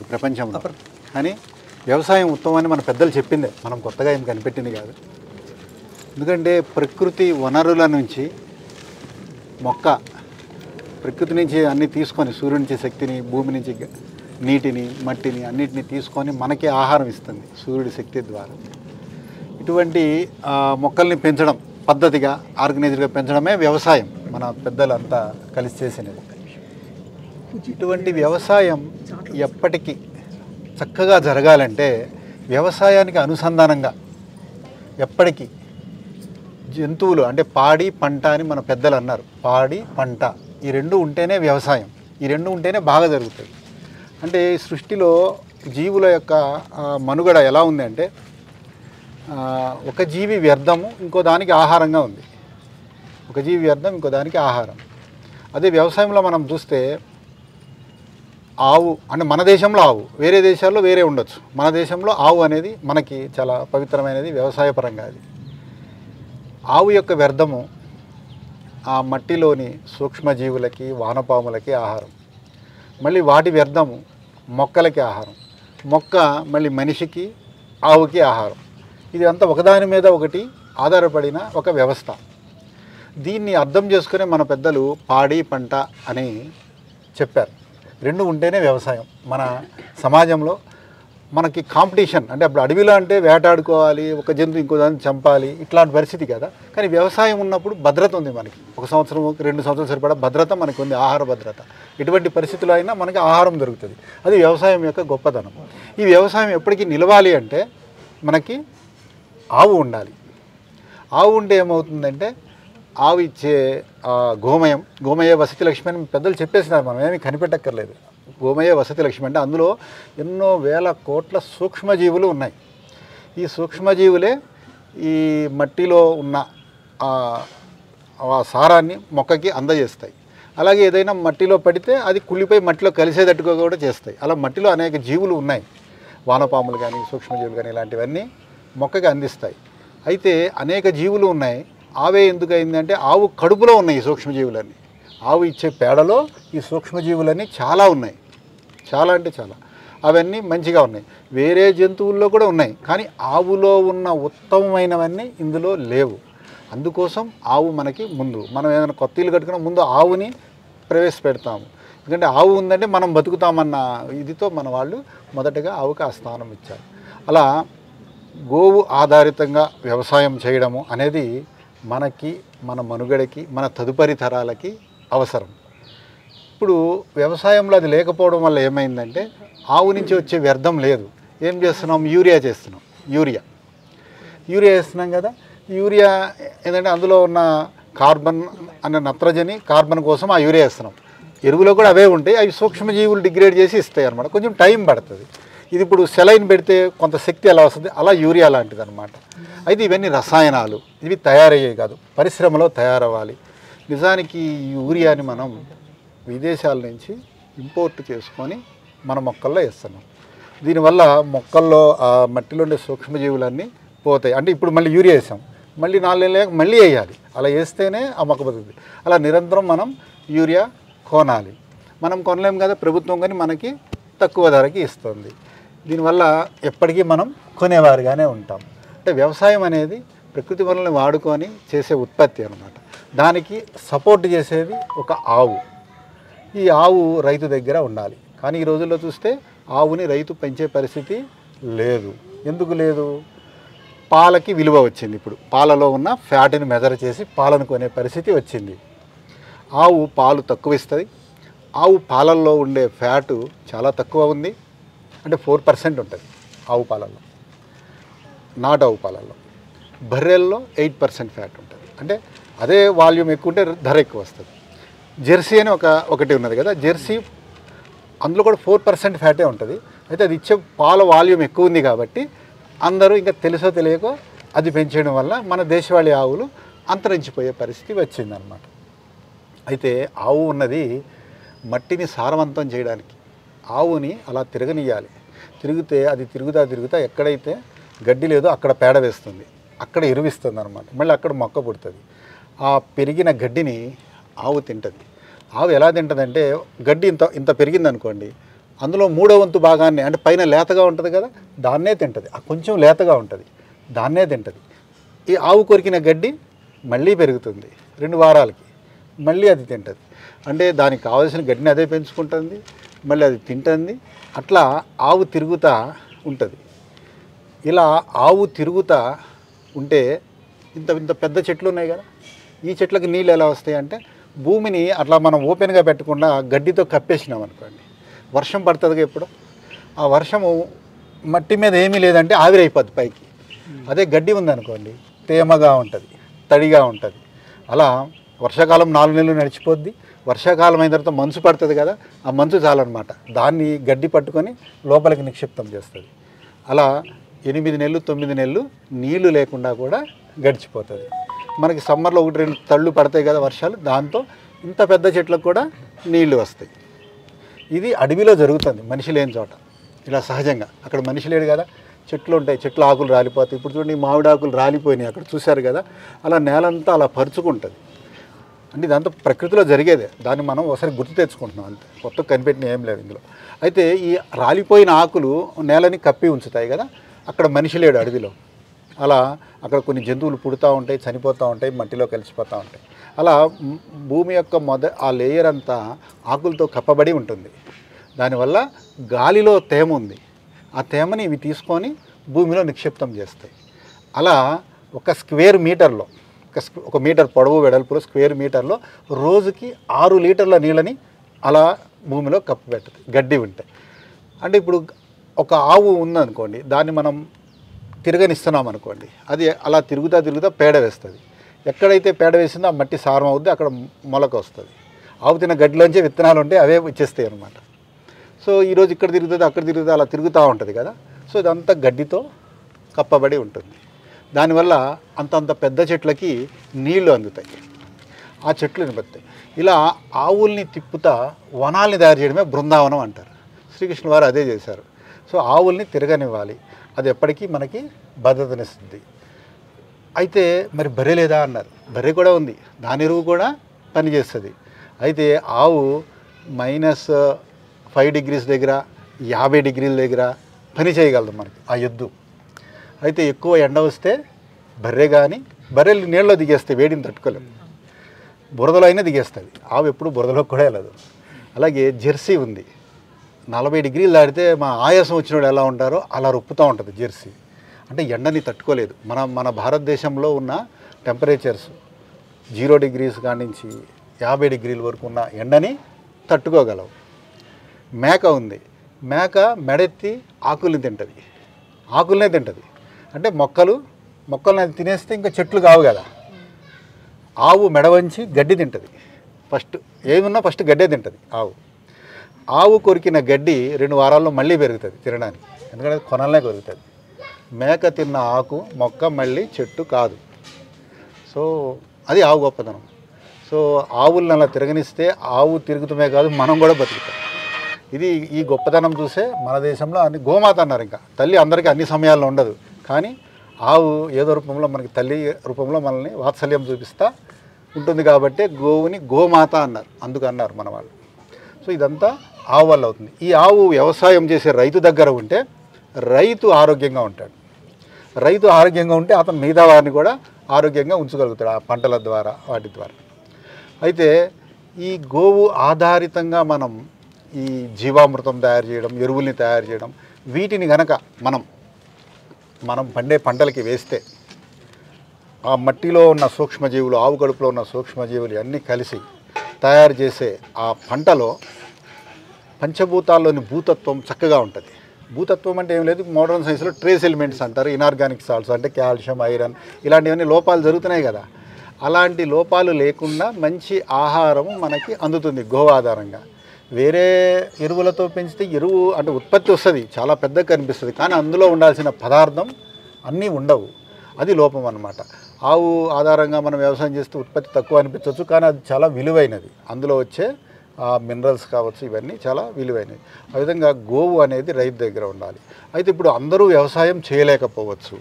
ప్రపంచంలో కానీ వ్యవసాయం ఉత్తమని మన పెద్దలు చెప్పిందే మనం కొత్తగా ఏం కనిపెట్టింది కాదు ఎందుకంటే ప్రకృతి వనరుల నుంచి మొక్క ప్రకృతి నుంచి అన్ని తీసుకొని సూర్యుడి నుంచి శక్తిని భూమి నుంచి గ- నీటిని మట్టిని అన్నిటిని తీసుకొని మనకి ఆహారం ఇస్తుంది సూర్యుడి శక్తి ద్వారా ఇటువంటి ఆ, మొక్కల్ని పెంచడం పద్ధతిగా ఆర్గనైజ్డ్గా పెంచడమే వ్యవసాయం మన పెద్దలంతా కలిసి చేసినది ఇటువంటి వ్యవసాయం ఎప్పటికీ చక్కగా జరగాలంటే వ్యవసాయానికి అనుసంధానంగా ఎప్పటికీ జంతువులు అంటే పాడి పంట అని మన పెద్దలు అన్నారు పాడి పంట ఈ రెండు ఉంటేనే వ్యవసాయం ఈ రెండు ఉంటేనే బాగా జరుగుతుంది అంటే ఈ సృష్టిలో జీవుల యొక్క ఆ, మనుగడ ఎలా ఉంది అంటే ఆ, ఒక జీవి వ్యర్థము ఇంకో దానికి ఆహారంగా ఉంది ఒక జీవి వ్యర్థం ఇంకో దానికి ఆహారం అదే వ్యవసాయంలో మనం చూస్తే ఆవు అంటే మన దేశంలో ఆవు వేరే దేశాల్లో వేరే ఉండొచ్చు మన దేశంలో ఆవు అనేది మనకి చాలా పవిత్రమైనది వ్యవసాయపరంగా అది ఆవు యొక్క వ్యర్థము ఆ మట్టిలోని సూక్ష్మజీవులకి వానపాములకి ఆహారం మళ్ళీ వాటి వ్యర్థము మొక్కలకి ఆహారం మొక్క మళ్ళీ మనిషికి ఆవుకి ఆహారం ఇది అంతా ఒకదాని మీద ఒకటి ఆధారపడిన ఒక వ్యవస్థ దీన్ని అర్థం చేసుకునే మన పెద్దలు పాడి పంట అని చెప్పారు రెండు ఉంటేనే వ్యవసాయం మన సమాజంలో మనకి కాంపిటీషన్ అంటే అప్పుడు అడవిలో అంటే వేటాడుకోవాలి ఒక జంతువు ఇంకో దాన్ని చంపాలి ఇట్లాంటి పరిస్థితి కదా కానీ వ్యవసాయం ఉన్నప్పుడు భద్రత ఉంది మనకి ఒక సంవత్సరం ఒక రెండు సంవత్సరాలు సరిపడా భద్రత మనకు ఉంది ఆహార భద్రత ఎటువంటి పరిస్థితుల్లో అయినా మనకి ఆహారం దొరుకుతుంది అది వ్యవసాయం యొక్క గొప్పతనం ఈ వ్యవసాయం ఎప్పటికీ నిలవాలి అంటే మనకి ఆవు ఉండాలి ఆవు ఉంటే ఏమవుతుందంటే ఆవు ఇచ్చే ఆ, గోమయం గోమయ వసతి లక్ష్మి అని పెద్దలు చెప్పేసినారు మనం ఏమీ కనిపెట్టక్కర్లేదు గోమయ వసతి లక్ష్మి అంటే అందులో ఎన్నో వేల కోట్ల సూక్ష్మజీవులు ఉన్నాయి ఈ సూక్ష్మజీవులే ఈ మట్టిలో ఉన్న ఆ ఆ సారాన్ని మొక్కకి అందజేస్తాయి అలాగే ఏదైనా మట్టిలో పడితే అది కుళ్ళిపోయి మట్టిలో కలిసేటట్టుగా కూడా చేస్తాయి అలా మట్టిలో అనేక జీవులు ఉన్నాయి వానపాములు కానీ సూక్ష్మజీవులు కానీ ఇలాంటివన్నీ మొక్కకి అందిస్తాయి అయితే అనేక జీవులు ఉన్నాయి ఆవే ఎందుకు అయిందంటే ఆవు కడుపులో ఉన్నాయి ఈ సూక్ష్మజీవులన్నీ ఆవు ఇచ్చే పేడలో ఈ సూక్ష్మజీవులన్నీ చాలా ఉన్నాయి చాలా అంటే చాలా అవన్నీ మంచిగా ఉన్నాయి వేరే జంతువుల్లో కూడా ఉన్నాయి కానీ ఆవులో ఉన్న ఉత్తమమైనవన్నీ ఇందులో లేవు అందుకోసం ఆవు మనకి ముందు మనం ఏదైనా కొత్త ఇల్లు కట్టుకున్న ముందు ఆవుని ప్రవేశపెడతాము ఎందుకంటే ఆవు ఉందంటే మనం బతుకుతామన్న ఇదితో మన వాళ్ళు మొదటగా ఆవుకి ఆ స్థానం ఇచ్చారు అలా గోవు ఆధారితంగా వ్యవసాయం చేయడము అనేది మనకి మన మనుగడకి మన తదుపరి తరాలకి అవసరం ఇప్పుడు వ్యవసాయంలో అది లేకపోవడం వల్ల ఏమైందంటే ఆవు నుంచి వచ్చే వ్యర్థం లేదు ఏం చేస్తున్నాం యూరియా చేస్తున్నాం యూరియా యూరియా వేస్తున్నాం కదా యూరియా ఏంటంటే అందులో ఉన్న కార్బన్ అనే నత్రజని కార్బన్ కోసం ఆ యూరియా వేస్తున్నాం ఎరువులో కూడా అవే ఉంటాయి అవి సూక్ష్మజీవులు డిగ్రేడ్ చేసి ఇస్తాయి అనమాట కొంచెం టైం పడుతుంది ఇది ఇప్పుడు సెలైన్ పెడితే కొంత శక్తి ఎలా వస్తుంది అలా యూరియా లాంటిది అనమాట అయితే ఇవన్నీ రసాయనాలు ఇవి తయారయ్యేవి కాదు పరిశ్రమలో తయారవ్వాలి నిజానికి ఈ యూరియాని మనం విదేశాల నుంచి ఇంపోర్ట్ చేసుకొని మన మొక్కల్లో వేస్తున్నాం దీనివల్ల మొక్కల్లో ఆ మట్టిలో ఉండే సూక్ష్మజీవులన్నీ పోతాయి అంటే ఇప్పుడు మళ్ళీ యూరియా వేసాం మళ్ళీ నాలుగేళ్ళ మళ్ళీ వేయాలి అలా వేస్తేనే ఆ మొక్క బతుకుతుంది అలా నిరంతరం మనం యూరియా కొనాలి మనం కొనలేం కదా ప్రభుత్వం కానీ మనకి తక్కువ ధరకి ఇస్తుంది దీనివల్ల ఎప్పటికీ మనం కొనేవారుగానే ఉంటాం అంటే వ్యవసాయం అనేది ప్రకృతి వనరులను వాడుకొని చేసే ఉత్పత్తి అనమాట దానికి సపోర్ట్ చేసేది ఒక ఆవు ఈ ఆవు రైతు దగ్గర ఉండాలి కానీ ఈ రోజుల్లో చూస్తే ఆవుని రైతు పెంచే పరిస్థితి లేదు ఎందుకు లేదు పాలకి విలువ వచ్చింది ఇప్పుడు పాలలో ఉన్న ఫ్యాట్ని మెజర్ చేసి పాలను కొనే పరిస్థితి వచ్చింది ఆవు పాలు తక్కువ ఇస్తుంది ఆవు పాలల్లో ఉండే ఫ్యాటు చాలా తక్కువ ఉంది అంటే ఫోర్ పర్సెంట్ ఉంటుంది ఆవు పాలల్లో నాటు ఆవు పాలల్లో బర్రెల్లో ఎయిట్ పర్సెంట్ ఫ్యాట్ ఉంటుంది అంటే అదే వాల్యూమ్ ఎక్కువ ఉంటే ధర ఎక్కువ వస్తుంది జెర్సీ అని ఒక ఒకటి ఉన్నది కదా జెర్సీ అందులో కూడా ఫోర్ పర్సెంట్ ఫ్యాటే ఉంటుంది అయితే అది ఇచ్చే పాల వాల్యూమ్ ఎక్కువ ఉంది కాబట్టి అందరూ ఇంకా తెలుసో తెలియకో అది పెంచడం వల్ల మన దేశవాళీ ఆవులు అంతరించిపోయే పరిస్థితి వచ్చిందనమాట అయితే ఆవు ఉన్నది మట్టిని సారవంతం చేయడానికి ఆవుని అలా తిరగనియాలి తిరిగితే అది తిరుగుతా తిరుగుతా ఎక్కడైతే గడ్డి లేదో అక్కడ పేడ వేస్తుంది అక్కడ ఎరువిస్తుంది అనమాట మళ్ళీ అక్కడ మొక్క పుడుతుంది ఆ పెరిగిన గడ్డిని ఆవు తింటుంది ఆవు ఎలా తింటుందంటే గడ్డి ఇంత ఇంత పెరిగింది అనుకోండి అందులో మూడో వంతు భాగాన్ని అంటే పైన లేతగా ఉంటుంది కదా దాన్నే తింటుంది ఆ కొంచెం లేతగా ఉంటుంది దాన్నే తింటుంది ఈ ఆవు కొరికిన గడ్డి మళ్ళీ పెరుగుతుంది రెండు వారాలకి మళ్ళీ అది తింటుంది అంటే దానికి కావాల్సిన గడ్డిని అదే పెంచుకుంటుంది మళ్ళీ అది తింటుంది అట్లా ఆవు తిరుగుతూ ఉంటుంది ఇలా ఆవు తిరుగుతా ఉంటే ఇంత ఇంత పెద్ద చెట్లు ఉన్నాయి కదా ఈ చెట్లకు నీళ్ళు ఎలా వస్తాయి అంటే భూమిని అట్లా మనం ఓపెన్గా పెట్టకుండా గడ్డితో కప్పేసినాం అనుకోండి వర్షం పడుతుందిగా ఇప్పుడు ఆ వర్షము మట్టి మీద ఏమీ లేదంటే ఆవిరైపోద్ది పైకి అదే గడ్డి ఉందనుకోండి తేమగా ఉంటుంది తడిగా ఉంటుంది అలా వర్షాకాలం నాలుగు నెలలు నడిచిపోద్ది వర్షాకాలం అయిన తర్వాత మంచు పడుతుంది కదా ఆ మంచు చాలన్నమాట దాన్ని గడ్డి పట్టుకొని లోపలికి నిక్షిప్తం చేస్తుంది అలా ఎనిమిది నెలలు తొమ్మిది నెలలు నీళ్లు లేకుండా కూడా గడిచిపోతుంది మనకి సమ్మర్లో ఒకటి రెండు తళ్ళు పడతాయి కదా వర్షాలు దాంతో ఇంత పెద్ద చెట్లకు కూడా నీళ్లు వస్తాయి ఇది అడవిలో జరుగుతుంది మనిషి లేని చోట ఇలా సహజంగా అక్కడ మనిషి లేడు కదా చెట్లు ఉంటాయి చెట్లు ఆకులు రాలిపోతాయి ఇప్పుడు చూడండి ఈ మామిడి ఆకులు రాలిపోయినాయి అక్కడ చూశారు కదా అలా నేలంతా అలా పరుచుకుంటుంది అంటే ఇదంతా ప్రకృతిలో జరిగేదే దాన్ని మనం ఒకసారి గుర్తు తెచ్చుకుంటున్నాం అంతే కొత్త కనిపెట్టిన ఏం లేదు ఇందులో అయితే ఈ రాలిపోయిన ఆకులు నేలని కప్పి ఉంచుతాయి కదా అక్కడ మనిషి లేడు అడవిలో అలా అక్కడ కొన్ని జంతువులు పుడుతూ ఉంటాయి చనిపోతూ ఉంటాయి మట్టిలో కలిసిపోతూ ఉంటాయి అలా మ్, భూమి యొక్క మొద ఆ లేయర్ అంతా ఆకులతో కప్పబడి ఉంటుంది దానివల్ల గాలిలో తేమ ఉంది ఆ తేమని ఇవి తీసుకొని భూమిలో నిక్షిప్తం చేస్తాయి అలా ఒక స్క్వేర్ మీటర్లో ఒక స్క్వ- ఒక మీటర్ పొడవు వెడల్పులో స్క్వేర్ మీటర్లో రోజుకి ఆరు లీటర్ల నీళ్ళని అలా భూమిలో కప్పు పెడుతుంది గడ్డి ఉంటే అంటే ఇప్పుడు ఒక ఆవు ఉందనుకోండి దాన్ని మనం తిరగనిస్తున్నాం అనుకోండి అది అలా తిరుగుతా తిరుగుతా పేడ వేస్తుంది ఎక్కడైతే పేడ వేసిందో ఆ మట్టి సారం అవుద్ది అక్కడ మొలక వస్తుంది ఆవు తిన్న గడ్డిలోంచి విత్తనాలు ఉంటే అవే ఇచ్చేస్తాయి అనమాట సో ఈరోజు ఇక్కడ తిరుగుతుంది అక్కడ తిరుగుతుంది అలా తిరుగుతూ ఉంటుంది కదా సో ఇదంతా గడ్డితో కప్పబడి ఉంటుంది దానివల్ల అంతంత పెద్ద చెట్లకి నీళ్లు అందుతాయి ఆ చెట్లు నిబడతాయి ఇలా ఆవుల్ని తిప్పుతా వనాల్ని తయారు చేయడమే బృందావనం అంటారు శ్రీకృష్ణ వారు అదే చేశారు సో ఆవుల్ని తిరగనివ్వాలి అది ఎప్పటికీ మనకి భద్రతనిస్తుంది అయితే మరి బర్రె లేదా అన్నారు బర్రె కూడా ఉంది దాని ఎరువు కూడా పనిచేస్తుంది అయితే ఆవు మైనస్ ఫైవ్ డిగ్రీస్ దగ్గర యాభై డిగ్రీల దగ్గర పని చేయగలదు మనకి ఆ ఎద్దు అయితే ఎక్కువ ఎండ వస్తే బర్రె కానీ బర్రెలు నీళ్ళలో దిగేస్తాయి వేడిని తట్టుకోలేము బురదలో అయినా దిగేస్తుంది ఆవు ఎప్పుడు బురదలో కూడా వెళ్ళదు అలాగే జెర్సీ ఉంది నలభై డిగ్రీలు దాటితే మా ఆయాసం వచ్చిన వాళ్ళు ఎలా ఉంటారో అలా రొప్పుతూ ఉంటుంది జెర్సీ అంటే ఎండని తట్టుకోలేదు మన మన భారతదేశంలో ఉన్న టెంపరేచర్స్ జీరో డిగ్రీస్ కాడి నుంచి యాభై డిగ్రీల వరకు ఉన్న ఎండని తట్టుకోగలవు మేక ఉంది మేక మెడెత్తి ఆకుల్ని తింటుంది ఆకులనే తింటుంది అంటే మొక్కలు మొక్కల్ని అది తినేస్తే ఇంకా చెట్లు కావు కదా ఆవు మెడ వంచి గడ్డి తింటుంది ఫస్ట్ ఏమున్నా ఫస్ట్ గడ్డే తింటుంది ఆవు ఆవు కొరికిన గడ్డి రెండు వారాల్లో మళ్ళీ పెరుగుతుంది తినడానికి ఎందుకంటే అది కొనలనే కొరుకుతుంది మేక తిన్న ఆకు మొక్క మళ్ళీ చెట్టు కాదు సో అది ఆవు గొప్పతనం సో ఆవులను అలా తిరగనిస్తే ఆవు తిరుగుతమే కాదు మనం కూడా బతుకుతాం ఇది ఈ గొప్పతనం చూసే మన దేశంలో అన్ని గోమాత అన్నారు ఇంకా తల్లి అందరికీ అన్ని సమయాల్లో ఉండదు కానీ ఆవు ఏదో రూపంలో మనకి తల్లి రూపంలో మనల్ని వాత్సల్యం చూపిస్తా ఉంటుంది కాబట్టి గోవుని గోమాత అన్నారు అందుకు అన్నారు మన వాళ్ళు సో ఇదంతా ఆవు వల్ల అవుతుంది ఈ ఆవు వ్యవసాయం చేసే రైతు దగ్గర ఉంటే రైతు ఆరోగ్యంగా ఉంటాడు రైతు ఆరోగ్యంగా ఉంటే అతను మిగతా వారిని కూడా ఆరోగ్యంగా ఉంచగలుగుతాడు ఆ పంటల ద్వారా వాటి ద్వారా అయితే ఈ గోవు ఆధారితంగా మనం ఈ జీవామృతం తయారు చేయడం ఎరువుల్ని తయారు చేయడం వీటిని గనక మనం మనం పండే పంటలకి వేస్తే ఆ మట్టిలో ఉన్న సూక్ష్మజీవులు ఆవు కడుపులో ఉన్న సూక్ష్మజీవులు అన్నీ కలిసి తయారు చేసే ఆ పంటలో పంచభూతాల్లోని భూతత్వం చక్కగా ఉంటుంది భూతత్వం అంటే ఏం లేదు మోడర్న్ సైన్స్లో ట్రేస్ ఎలిమెంట్స్ అంటారు ఇనార్గానిక్ సాల్ట్స్ అంటే కాల్షియం ఐరన్ ఇలాంటివన్నీ లోపాలు జరుగుతున్నాయి కదా అలాంటి లోపాలు లేకుండా మంచి ఆహారం మనకి అందుతుంది గో ఆధారంగా వేరే ఎరువులతో పెంచితే ఎరువు అంటే ఉత్పత్తి వస్తుంది చాలా పెద్దగా కనిపిస్తుంది కానీ అందులో ఉండాల్సిన పదార్థం అన్నీ ఉండవు అది లోపం అన్నమాట ఆవు ఆధారంగా మనం వ్యవసాయం చేస్తే ఉత్పత్తి తక్కువ అనిపించవచ్చు కానీ అది చాలా విలువైనది అందులో వచ్చే ఆ మినరల్స్ కావచ్చు ఇవన్నీ చాలా విలువైనవి ఆ విధంగా గోవు అనేది రైతు దగ్గర ఉండాలి అయితే ఇప్పుడు అందరూ వ్యవసాయం చేయలేకపోవచ్చు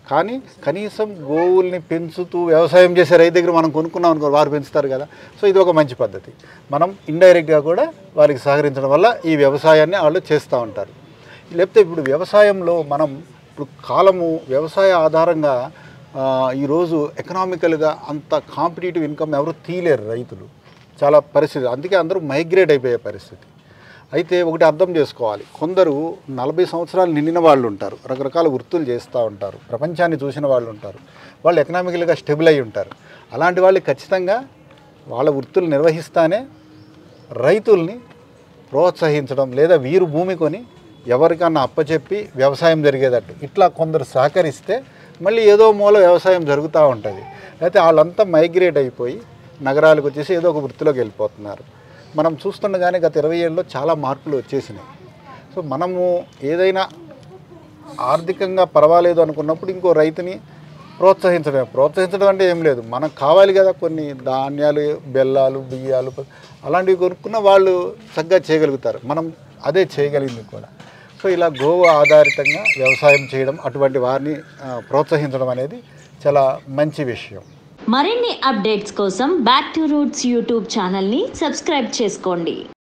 కానీ కనీసం గోవుల్ని పెంచుతూ వ్యవసాయం చేసే రైతు దగ్గర మనం కొనుక్కున్నాం అనుకో వారు పెంచుతారు కదా సో ఇది ఒక మంచి పద్ధతి మనం ఇండైరెక్ట్గా కూడా వారికి సహకరించడం వల్ల ఈ వ్యవసాయాన్ని వాళ్ళు చేస్తూ ఉంటారు లేకపోతే ఇప్పుడు వ్యవసాయంలో మనం ఇప్పుడు కాలము వ్యవసాయ ఆధారంగా ఆ, ఈరోజు ఎకనామికల్గా అంత కాంపిటేటివ్ ఇన్కమ్ ఎవరు తీయలేరు రైతులు చాలా పరిస్థితి అందుకే అందరూ మైగ్రేట్ అయిపోయే పరిస్థితి అయితే ఒకటి అర్థం చేసుకోవాలి కొందరు నలభై సంవత్సరాలు నిండిన వాళ్ళు ఉంటారు రకరకాల వృత్తులు చేస్తూ ఉంటారు ప్రపంచాన్ని చూసిన వాళ్ళు ఉంటారు వాళ్ళు ఎకనామికల్గా స్టెబుల్ అయి ఉంటారు అలాంటి వాళ్ళు ఖచ్చితంగా వాళ్ళ వృత్తులు నిర్వహిస్తానే రైతుల్ని ప్రోత్సహించడం లేదా వీరు భూమి కొని ఎవరికన్నా అప్పచెప్పి వ్యవసాయం జరిగేటట్టు ఇట్లా కొందరు సహకరిస్తే మళ్ళీ ఏదో మూల వ్యవసాయం జరుగుతూ ఉంటుంది అయితే వాళ్ళంతా మైగ్రేట్ అయిపోయి నగరాలకు వచ్చేసి ఏదో ఒక వృత్తిలోకి వెళ్ళిపోతున్నారు మనం చూస్తుండగానే గత ఇరవై ఏళ్ళలో చాలా మార్పులు వచ్చేసినాయి సో మనము ఏదైనా ఆర్థికంగా పర్వాలేదు అనుకున్నప్పుడు ఇంకో రైతుని ప్రోత్సహించడం ప్రోత్సహించడం అంటే ఏం లేదు మనకు కావాలి కదా కొన్ని ధాన్యాలు బెల్లాలు బియ్యాలు అలాంటివి కొనుక్కున్న వాళ్ళు చక్కగా చేయగలుగుతారు మనం అదే చేయగలిగింది కూడా సో ఇలా గోవు ఆధారితంగా వ్యవసాయం చేయడం అటువంటి వారిని ఆ, ప్రోత్సహించడం అనేది చాలా మంచి విషయం మరిన్ని అప్డేట్స్ కోసం బ్యాక్ టు రూట్స్ యూట్యూబ్ ఛానల్ని సబ్స్క్రైబ్ చేసుకోండి